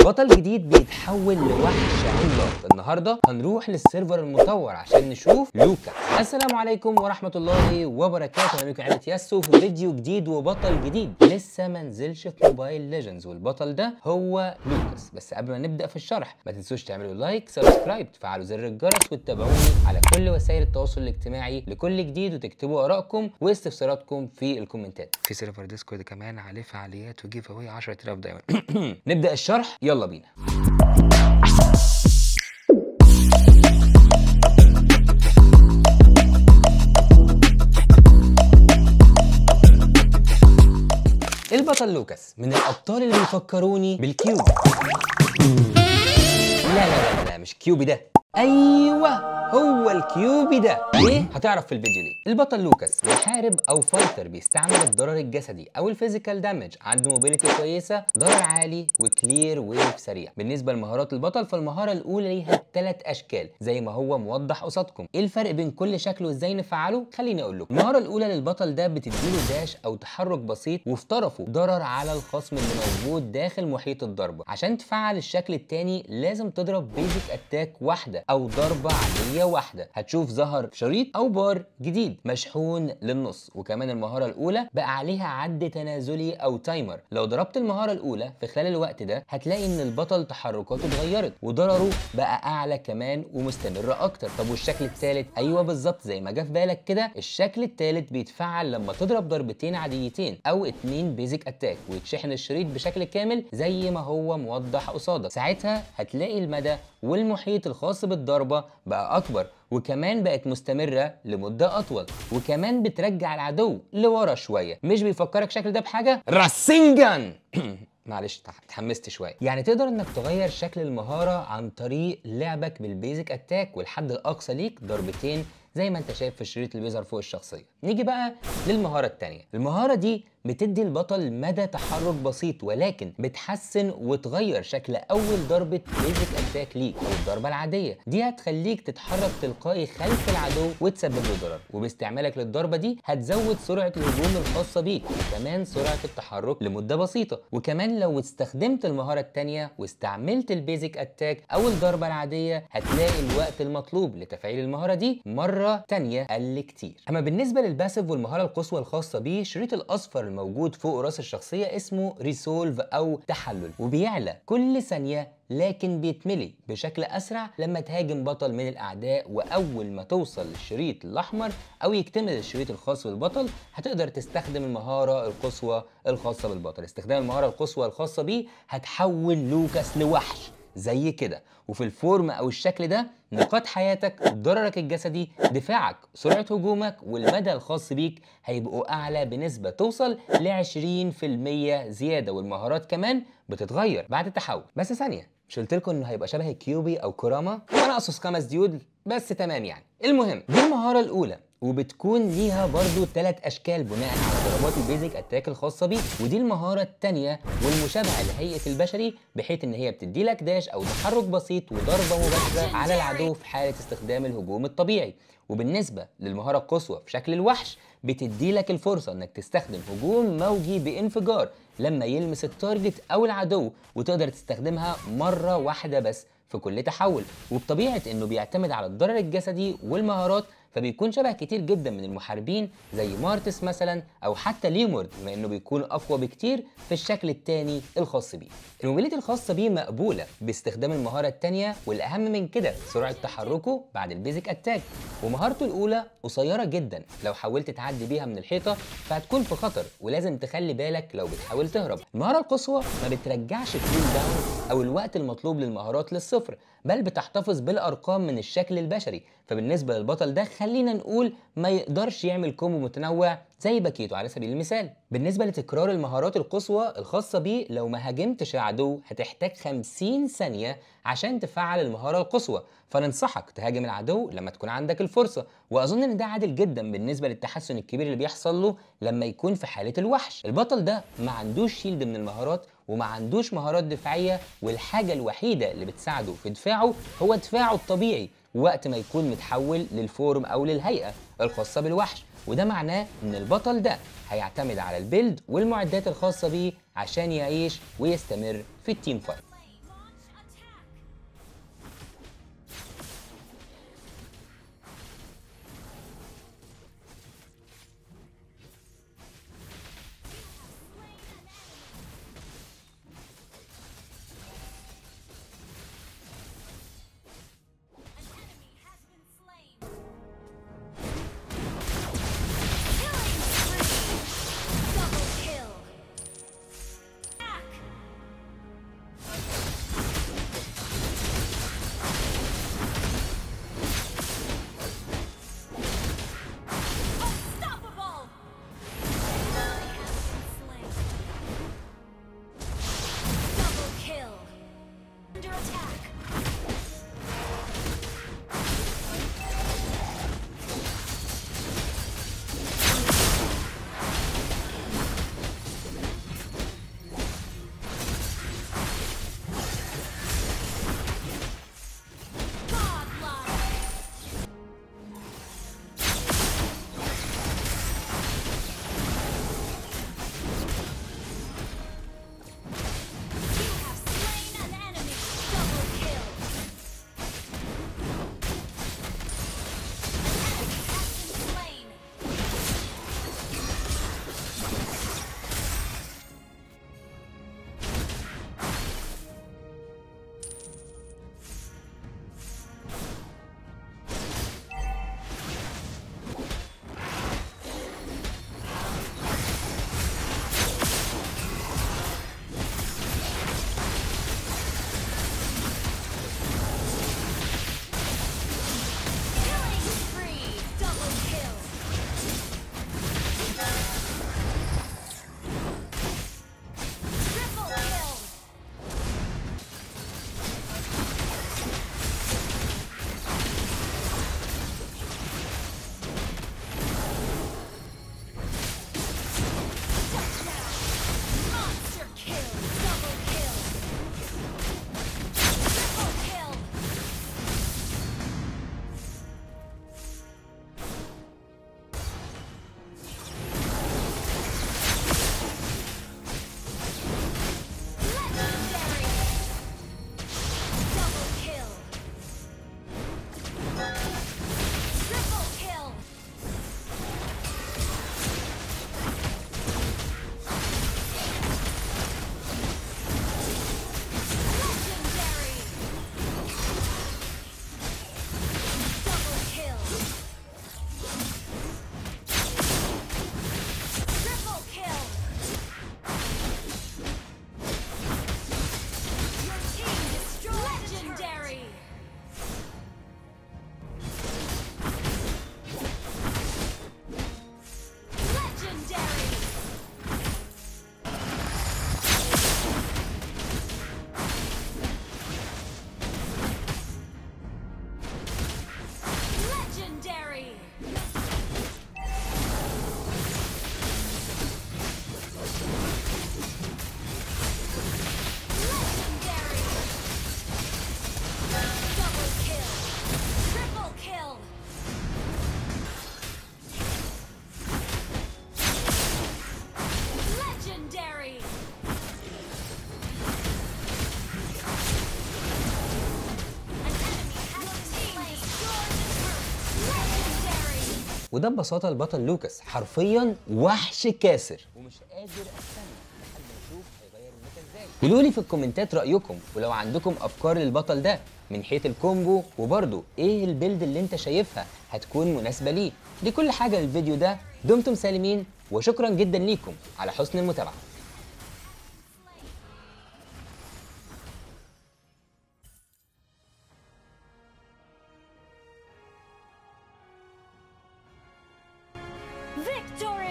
بطل جديد بيتحول لوحش عملاق النهارده هنروح للسيرفر المطور عشان نشوف لوكا السلام عليكم ورحمه الله وبركاته انا لوكا عيلة ياسو في فيديو جديد وبطل جديد لسه ما نزلش في موبايل ليجندز والبطل ده هو لوكاس بس قبل ما نبدا في الشرح ما تنسوش تعملوا لايك سبسكرايب تفعلوا زر الجرس وتتابعوني على كل وسائل التواصل الاجتماعي لكل جديد وتكتبوا ارائكم واستفساراتكم في الكومنتات في سيرفر ديسكورد كمان عليه فعاليات وجيف اواي 10000 دايموند نبدا الشرح يلا بينا البطل لوكاس من الابطال اللي بيفكروني بالكيوب لا لا لا لا مش كيوبي ده ايوه هو الكيوبي ده ليه هتعرف في الفيديو دي البطل لوكاس محارب او فايتر بيستعمل الضرر الجسدي او الفيزيكال دامج عنده موبيليتي كويسه ضرر عالي وكلير ويف سريع بالنسبه لمهارات البطل فالمهاره الاولى ليها ثلاث اشكال زي ما هو موضح قصادكم ايه الفرق بين كل شكل وازاي نفعله خليني اقول لكم المهاره الاولى للبطل ده بتديله داش او تحرك بسيط وفي طرفه ضرر على الخصم اللي موجود داخل محيط الضربه عشان تفعل الشكل الثاني لازم تضرب بيزك اتاك واحده او ضربه عاديه واحده هتشوف ظهر شريط او بار جديد مشحون للنص وكمان المهاره الاولى بقى عليها عد تنازلي او تايمر لو ضربت المهاره الاولى في خلال الوقت ده هتلاقي ان البطل تحركاته اتغيرت وضرره بقى اعلى كمان ومستمر اكتر طب والشكل الثالث ايوه بالظبط زي ما جه في بالك كده الشكل الثالث بيتفعل لما تضرب ضربتين عاديتين او اتنين بيزك اتاك ويتشحن الشريط بشكل كامل زي ما هو موضح قصادك ساعتها هتلاقي المدى والمحيط الخاص بالضربه بقى اكبر وكمان بقت مستمرة لمدة أطول وكمان بترجع العدو لورا شوية مش بيفكرك شكل ده بحاجة راسينجان معلش اتحمست شويه يعني تقدر انك تغير شكل المهاره عن طريق لعبك بالبيزك اتاك والحد الاقصى ليك ضربتين زي ما انت شايف في الشريط اللي بيظهر فوق الشخصيه نيجي بقى للمهاره الثانيه المهاره دي بتدي البطل مدى تحرك بسيط ولكن بتحسن وتغير شكل اول ضربه بيزك اتاك ليك او الضربه العاديه دي هتخليك تتحرك تلقائي خلف العدو وتسبب له ضرر وباستعمالك للضربه دي هتزود سرعه الهجوم الخاصه بيك وكمان سرعه التحرك لمده بسيطه وكمان لو استخدمت المهاره الثانيه واستعملت البيزك اتاك او الضربه العاديه هتلاقي الوقت المطلوب لتفعيل المهاره دي مره ثانيه قل كتير اما بالنسبه للباسيف والمهاره القصوى الخاصه بيه الشريط الاصفر الموجود فوق راس الشخصيه اسمه ريسولف او تحلل وبيعلى كل ثانيه لكن بيتملي بشكل اسرع لما تهاجم بطل من الاعداء واول ما توصل للشريط الاحمر او يكتمل الشريط الخاص بالبطل هتقدر تستخدم المهاره القصوى الخاصه بالبطل استخدام المهاره القصوى الخاصه بيه هتحول لوكاس لوحش زي كده وفي الفورم او الشكل ده نقاط حياتك ضررك الجسدي دفاعك سرعه هجومك والمدى الخاص بيك هيبقوا اعلى بنسبه توصل ل 20% زياده والمهارات كمان بتتغير بعد التحول بس ثانيه مش قلت لكم انه هيبقى شبه كيوبي او كوراما وانا اقصص خمس ديود بس تمام يعني المهم دي المهاره الاولى وبتكون ليها برضو ثلاث اشكال بناء على ضربات البيزك اتاك الخاصه بيه ودي المهاره الثانيه والمشابهه لهيئه البشري بحيث ان هي بتدي لك داش او تحرك بسيط وضربه مباشره على العدو في حاله استخدام الهجوم الطبيعي وبالنسبه للمهاره القصوى في شكل الوحش بتدي لك الفرصه انك تستخدم هجوم موجي بانفجار لما يلمس التارجت او العدو وتقدر تستخدمها مره واحده بس في كل تحول وبطبيعه انه بيعتمد على الضرر الجسدي والمهارات فبيكون شبه كتير جدا من المحاربين زي مارتس مثلا او حتى ليمورد بما انه بيكون اقوى بكتير في الشكل الثاني الخاص بيه الموبيليتي الخاصه بيه مقبوله باستخدام المهاره الثانيه والاهم من كده سرعه تحركه بعد البيزك اتاك ومهارته الاولى قصيره جدا لو حاولت تعدي بيها من الحيطه فهتكون في خطر ولازم تخلي بالك لو بتحاول تهرب المهاره القصوى ما بترجعش الكول داون او الوقت المطلوب للمهارات للصفر بل بتحتفظ بالارقام من الشكل البشري فبالنسبه للبطل ده خلينا نقول ما يقدرش يعمل كومبو متنوع زي باكيتو على سبيل المثال بالنسبه لتكرار المهارات القصوى الخاصه بيه لو ما هاجمتش العدو هتحتاج 50 ثانيه عشان تفعل المهاره القصوى فننصحك تهاجم العدو لما تكون عندك الفرصه واظن ان ده عادل جدا بالنسبه للتحسن الكبير اللي بيحصل له لما يكون في حاله الوحش البطل ده ما عندوش شيلد من المهارات وما عندوش مهارات دفاعيه والحاجه الوحيده اللي بتساعده في دفاعه هو دفاعه الطبيعي وقت ما يكون متحول للفورم او للهيئه الخاصه بالوحش وده معناه ان البطل ده هيعتمد على البيلد والمعدات الخاصه بيه عشان يعيش ويستمر في التيم فايت under attack. Godlike. You have slain an enemy. Double kill. An enemy has been slain. Killing spree. Double kill. Triple kill. Touchdown. Monster kill. Double kill. Triple kill. Legendary! Double kill! Triple kill! Legendary! Double kill! Triple kill! Your team destroyed Legendary! Legendary! Legendary! Legendary! Double kill! Triple kill! Legendary! An enemy has team destroyed the turret! Legendary! وده ببساطه البطل لوكاس حرفيا وحش كاسر ومش قادر استنى لحد ما اشوف هيغير الميتا ازاي قولوا لي في الكومنتات رايكم ولو عندكم افكار للبطل ده من حيث الكومبو وبرضه ايه البيلد اللي انت شايفها هتكون مناسبه ليه دي كل حاجه للفيديو ده دمتم سالمين وشكرا جدا ليكم على حسن المتابعه Victory!